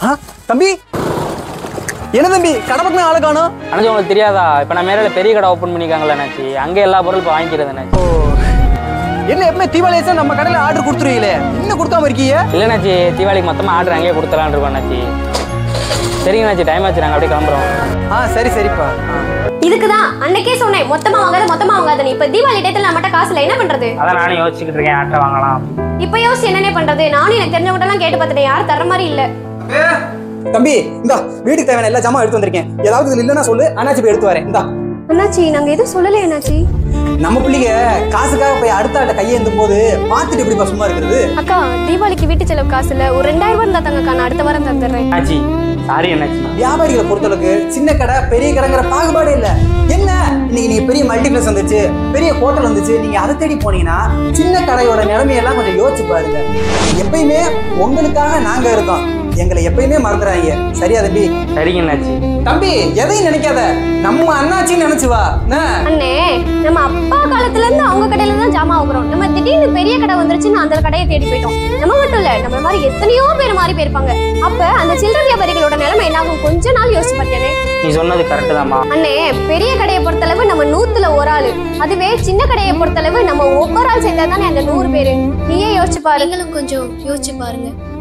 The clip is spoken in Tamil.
ஆ தம்பி என்ன தம்பி கடை பக்கமே ஆளை காணும் அண்ணாச்சி உங்களுக்கு தெரியாதா இப்போ நான் மேலே பெரிய கடை ஓப்பன் பண்ணிருக்காங்களே அண்ணாச்சி அங்கே எல்லா பொருளும் இப்போ வாங்கிக்கிறது அண்ணாச்சி ஓ என்ன எப்பவுமே தீபாவளி நம்ம கடையில் ஆர்டர் கொடுத்துருவீங்களே இன்னும் கொடுக்காம இருக்கீங்க இல்லை அண்ணாச்சி தீபாவளிக்கு மொத்தமாக ஆர்டர் அங்கேயே கொடுத்துலான்னு இருக்கோம் அண்ணாச்சி சரிங்க அண்ணாச்சி டைம் ஆச்சு நாங்கள் அப்படியே கிளம்புறோம் ஆ சரி சரிப்பா ஆ. இதுக்கு தான் அன்னைக்கே சொன்னேன் மொத்தமா வாங்காத மொத்தமா வாங்காத நீ இப்ப தீபாவளி டயத்துல நம்மகிட்ட காசு இல்லை என்ன பண்றது அதான் நானும் யோசிச்சுக்கிட்டு இருக்கேன் ஆட்டை வாங்கலாம் இப்ப யோசிச்சு என்னனே பண்றது நானும் எனக்கு தெரிஞ்சவங்க எல்லாம் கேட்டு பார்த்துட்டேன் யாரும் தர மாதிரி இல்ல தம்பி இந்தா வீட்டுக்கு தேவையான எல்லா ஜாமான் எடுத்து வந்திருக்கேன் ஏதாவது இதுல இல்லைன்னா சொல்லு அண்ணாச்சி போய் எடுத்து வரேன் இந்தா அண்ணாச்சி நாங்க எதுவும் சொல்லலையே அண்ணாச்சி நம்ம பிள்ளைங்க காசுக்காக போய் அடுத்த ஆட்ட கையேந்தும் போது பார்த்துட்டு எப்படி சும்மா இருக்கிறது அக்கா தீபாவளிக்கு வீட்டு செலவு காசு இல்ல ஒரு ரெண்டாயிரம் ரூபாய் இருந்தா தாங்கக்கா நான் அடுத்த வாரம் தந்துடுறேன் அண்ணாச்சி சாரி அண்ணாச்சி வியாபாரிகளை பொறுத்தளவுக்கு சின்ன கடை பெரிய கடைங்கிற பாகுபாடே இல்ல என்ன இன்னைக்கு நீங்க பெரிய மல்டிபிளஸ் வந்துச்சு பெரிய ஹோட்டல் வந்துச்சு நீங்க அதை தேடி போனீங்கன்னா சின்ன கடையோட நிலைமையெல்லாம் கொஞ்சம் யோசிச்சு பாருங்க எப்பயுமே உங்களுக்காக நாங்க இருக்கோம் எங்களை எப்பயுமே மறந்துடாதீங்க சரியா தம்பி சரிங்க அண்ணாச்சி தம்பி எதையும் நினைக்காத நம்ம அண்ணாச்சின்னு நினைச்சு வா என்ன? அண்ணே நம்ம அப்பா காலத்துல இருந்து அவங்க கடையில தான் ஜாமான் வாங்குறோம் நம்ம திடீர்னு பெரிய கடை வந்துருச்சுன்னு அந்த கடையை தேடி போயிட்டோம் நம்ம மட்டும் இல்ல நம்ம மாதிரி எத்தனையோ பேர் மாறி போயிருப்பாங்க அப்ப அந்த சில்லறை வியாபாரிகளோட நிலைமை என்னாகும் கொஞ்ச நாள் யோசிச்சு பார்த்தியானே நீ சொன்னது கரெக்டு தான்மா அண்ணே பெரிய கடையை பொறுத்தளவு நம்ம நூத்துல ஒரு ஆளு அதுவே சின்ன கடையை பொறுத்தளவு நம்ம ஒவ்வொரு ஆள் சேர்ந்தா தானே அந்த நூறு பேரு நீயே யோசிச்சு பாரு நீங்களும் கொஞ்சம் யோசிச்சு பாருங்க